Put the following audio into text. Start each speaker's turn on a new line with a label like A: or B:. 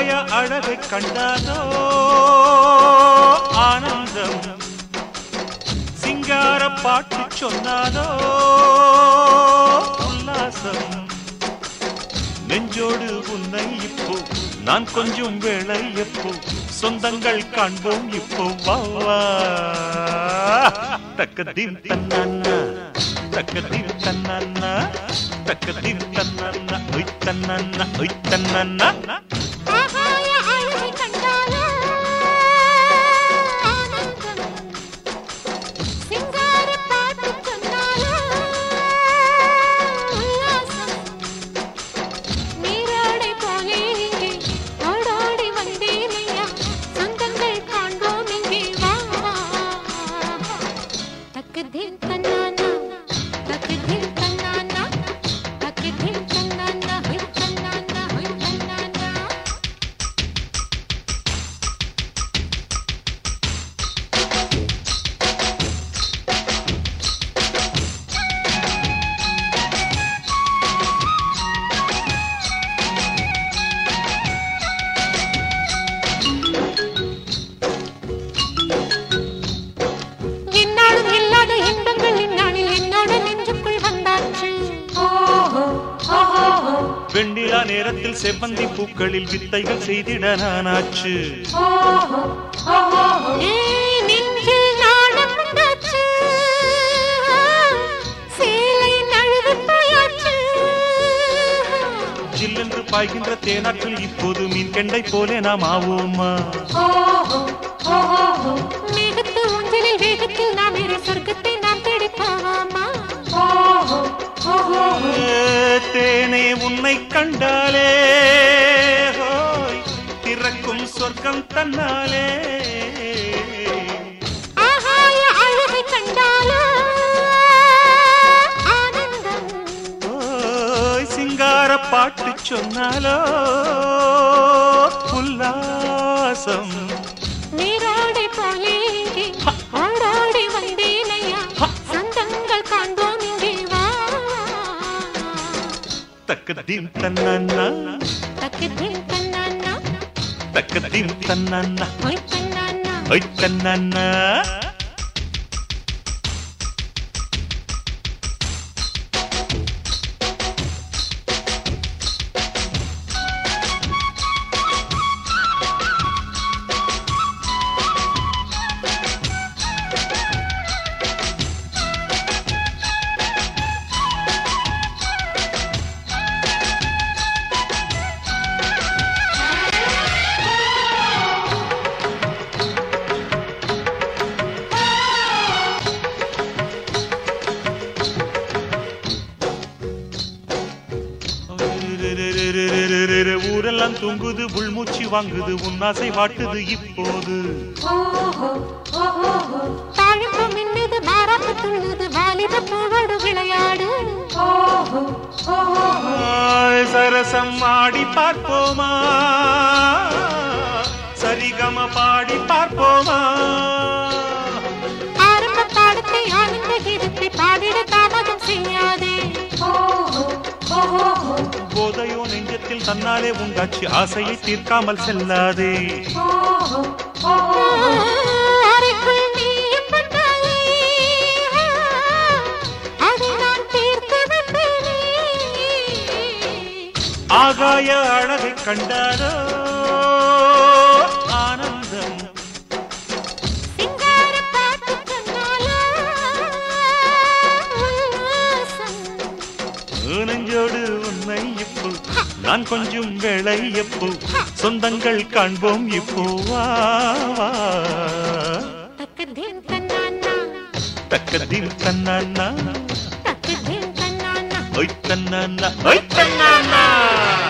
A: ஆகாய அழகை கண்டாதோ ஆனந்தம் சிங்கார பாட்டு சொன்னாதோ உல்லாசம் நெஞ்சோடு உன்னை இப்போ நான் கொஞ்சம் வேளை எப்போ சொந்தங்கள் காண்போம் இப்போ வா வா. தக்கதீம் தன்னானா தக்கதீம் தன்னானா தக்கதீம் தன்னானா ஒய் தன்னானா ஒய் தன்னானா
B: ஆகாய அழகை கண்டாலோ ஆனந்தம் சிங்கார பாட்டு சொன்னாலோ உல்லாசம் நீராடை போலே இங்கே ஓடோடி வந்தேனையா சொந்தங்கள் காண்போம் இங்கே வா தக்கதீம் தன்னானா தக்கதீம் தன்னானா தக்கதீம் தன்னானா ஹொய் தன்னானா ஹொய் தன்னானா என்னாலும் இல்லாத இன்பங்கள் இந்நாளில் என்னோட நெஞ்சுக்குள் வந்தாச்சு
A: வெண்ணிலா நேரத்தில் செவ்வந்தி பூக்களில் வித்தைகள் செய்திட நானாச்சு
B: ஏய், நெஞ்சில் நாணம் உண்டாச்சு. சேலை நழுவி போயாச்சு.
A: ஜில்லென்று பாய்கின்ற தேனாற்றில் இப்போது மீன் கெண்டை போலே நாம் ஆவோமா
B: மேகத்து ஊஞ்சலில் வேகத்தில் நாம் இரு சொர்க்கத்தை நாம் தேடிப் போவோமா?
A: ஏ, தேனே உன்னை கண்டாலே ஹோய், திறக்கும் சொர்க்கம் தன்னாலே
B: ஆகாய அழகை கண்டாலோ ஆனந்தம்
A: ஓய் சிங்கார பாட்டு சொன்னாலோ உல்லாசம்
B: நீரோடை போலே இங்கே ஓடோடி வந்தேனையா சொந்தங்கள் காண்போம் இங்கே வா
A: தக்கதீம் தன்னானா
B: தக்கதின் தன்னானா
A: தக்கதீம் தன்னானா
B: ஒய் தன்னானா
A: ஒய் தன்னானா ஊரெல்லாம் தூங்குது உள்மூச்சு வாங்குது உன்னாசை வாட்டுது இப்போது
B: தாழம்பு மின்னுது மாறாப்பு துள்ளுது வாலிப பூவோடு விளையாடு
A: ஆய், சரசம் ஆடி பார்ப்போமா சரிகம பாடி பார்ப்போமா
B: ஆரம்ப பாடத்தை ஆனந்த கீதத்தை பாடிட தாமதம் செய்யாதே
A: போதையோ நெஞ்சத்தில் தன்னாலே உண்டாச்சு ஆசையை தீர்க்காமல் செல்லாதே
B: அறைக்குள் நீயும் வந்தாலே அதை நான் தீர்த்து வந்தேனே
A: ஆகாய அழகை கண்டாரோ ஆனந்தம்
B: சிங்கார பாட்டு சொன்னாலோ உல்லாசம்.
A: நெஞ்சோடு உண்மை இப்போ நான் கொஞ்சம் வேளை எப்போ சொந்தங்கள் காண்போம் இப்போ வா வா
B: தக்கதீம் தன்னானா,
A: தக்கதில் தன்னானா
B: தக்கதீம் தன்னானா.
A: Y தன்னானா Y தன்னானா